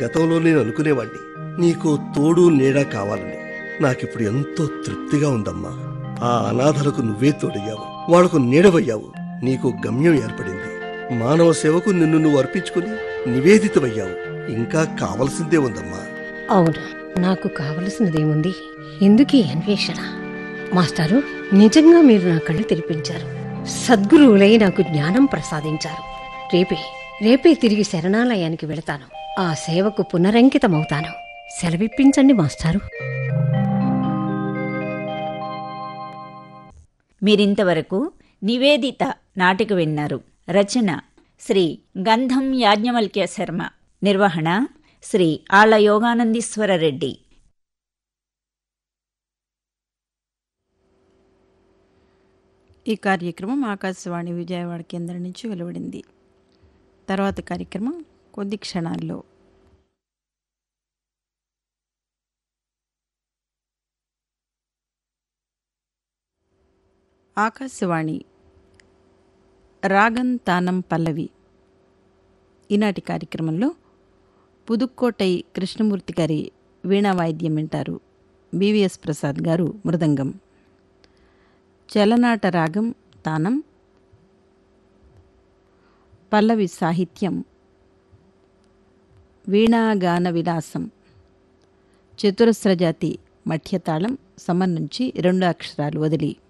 గతంలో నేను అనుకునేవాణ్ణి నీకు తోడు నీడ కావాలని నాకిప్పుడు ఎంతో తృప్తిగా ఉందమ్మా ఆ అనాథలకు నువ్వే తోడయ్యావు వాళ్లకు నీడవయ్యావు నీకు గమ్యం ఏర్పడింది మానవ సేవకు నిన్ను నువ్వు అర్పించుకుని నివేదితమయ్యావు ఇంకా కావలసిందే ఉందమ్మా అవును నాకు కావలసినదేముంది ఎందుకీ అన్వేషణ మాస్టారు నిజంగా మీరు నా కళ్ళు తెరిపించారు సద్గురువులై నాకు జ్ఞానం ప్రసాదించారు రేపే రేపే తిరిగి శరణాలయానికి వెళతాను ఆ సేవకు పునరంకితమవుతాను సెలవిప్పించండి మాస్టారు మీరింతవరకు నివేదిత నాటిక విన్నారు రచన శ్రీ గంధం యాజ్ఞవల్క్య శర్మ నిర్వహణ శ్రీ ఆళ్ల యోగానందీశ్వర రెడ్డి ఈ కార్యక్రమం ఆకాశవాణి విజయవాడ కేంద్రం నుంచి వెలువడింది తర్వాత కార్యక్రమం కొద్ది క్షణాల్లో ఆకాశవాణి రాగం తానం పల్లవి ఈనాటి కార్యక్రమంలో పుదుక్కోటై కృష్ణమూర్తి గారి వీణా వాయిద్యం వింటారు బివిఎస్ ప్రసాద్ గారు మృదంగం చలనాట రాగం తానం పల్లవి సాహిత్యం వీణాగాన విలాసం చతురస్రజాతి మఠ్యతాళం సమం నుంచి రెండు అక్షరాలు వదిలి